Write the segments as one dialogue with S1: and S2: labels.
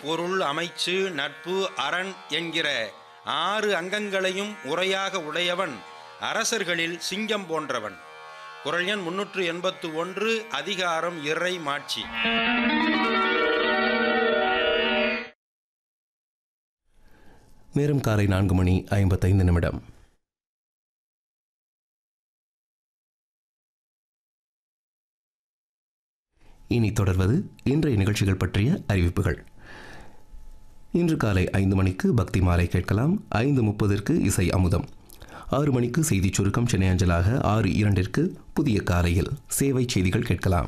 S1: பொருள் அமைச்சு நட்பு அரண் என்கிற ஆறு அங்கங்களையும் உரையாக உடையவன் அரசர்களில் சிங்கம் போன்றவன் குரல் எண் முன்னூற்று எண்பத்து ஒன்று அதிகாரம் இறை மாட்சி
S2: நேரம் காலை நான்கு மணி ஐம்பத்தைந்து நிமிடம் இனி தொடர்வது இன்றைய நிகழ்ச்சிகள் பற்றிய அறிவிப்புகள் இன்று காலை ஐந்து மணிக்கு பக்தி மாலை கேட்கலாம் ஐந்து முப்பதற்கு இசை அமுதம் ஆறு மணிக்கு செய்திச் சுருக்கம் சென்னை அஞ்சலாக ஆறு இரண்டிற்கு புதிய காலையில் சேவை செய்திகள் கேட்கலாம்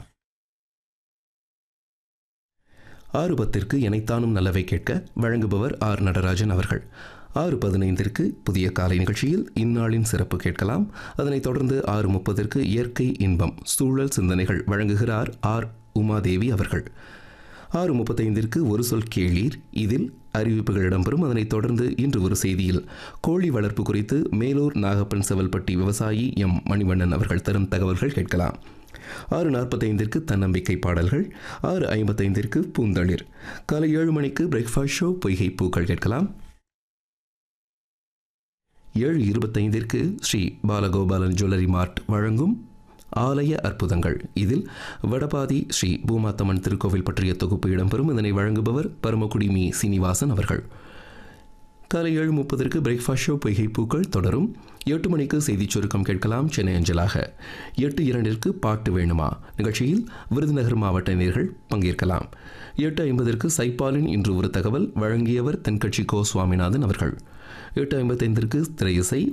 S2: ஆறு பத்திற்கு எனைத்தானும் நல்லவை கேட்க வழங்குபவர் ஆர் நடராஜன் அவர்கள் ஆறு பதினைந்திற்கு புதிய காலை நிகழ்ச்சியில் இந்நாளின் சிறப்பு கேட்கலாம் அதனைத் தொடர்ந்து ஆறு முப்பதற்கு இயற்கை இன்பம் சூழல் சிந்தனைகள் வழங்குகிறார் ஆர் உமாதேவி அவர்கள் ஆறு முப்பத்தைந்திற்கு ஒரு சொல் கேளீர் இதில் அறிவிப்புகள் இடம்பெறும் அதனைத் தொடர்ந்து இன்று ஒரு செய்தியில் கோழி வளர்ப்பு குறித்து மேலூர் நாகப்பன் செவல்பட்டி விவசாயி எம் மணிவண்ணன் அவர்கள் தரும் தகவல்கள் கேட்கலாம் ஆறு நாற்பத்தைந்திற்கு தன்னம்பிக்கை பாடல்கள் ஆறு ஐம்பத்தைந்திற்கு பூந்தளிர் காலை ஏழு மணிக்கு பிரேக்ஃபாஸ்ட் ஷோ பொய்கை பூக்கள் கேட்கலாம் ஏழு இருபத்தைந்திற்கு ஸ்ரீ பாலகோபாலன் ஜுவல்லரி மார்ட் வழங்கும் ஆலய அற்புதங்கள் இதில் வடபாதி ஸ்ரீ பூமாத்தம்மன் திருக்கோவில் பற்றிய தொகுப்பு இடம்பெறும் இதனை வழங்குபவர் பரமக்குடி மீ சீனிவாசன் அவர்கள் காலை ஏழு முப்பதற்கு பிரேக்ஃபாஸ்ட் ஷோ பொய்கை பூக்கள் தொடரும் எட்டு மணிக்கு செய்திச் சுருக்கம் கேட்கலாம் சென்னை அஞ்சலாக எட்டு இரண்டிற்கு பாட்டு வேணுமா நிகழ்ச்சியில் விருதுநகர் மாவட்ட நேர்கள் பங்கேற்கலாம் எட்டு ஐம்பதற்கு சைப்பாலின் இன்று ஒரு தகவல் வழங்கியவர் தென்கட்சி கோ சுவாமிநாதன் அவர்கள் எட்டு ஐம்பத்தைந்திற்கு திரை இசை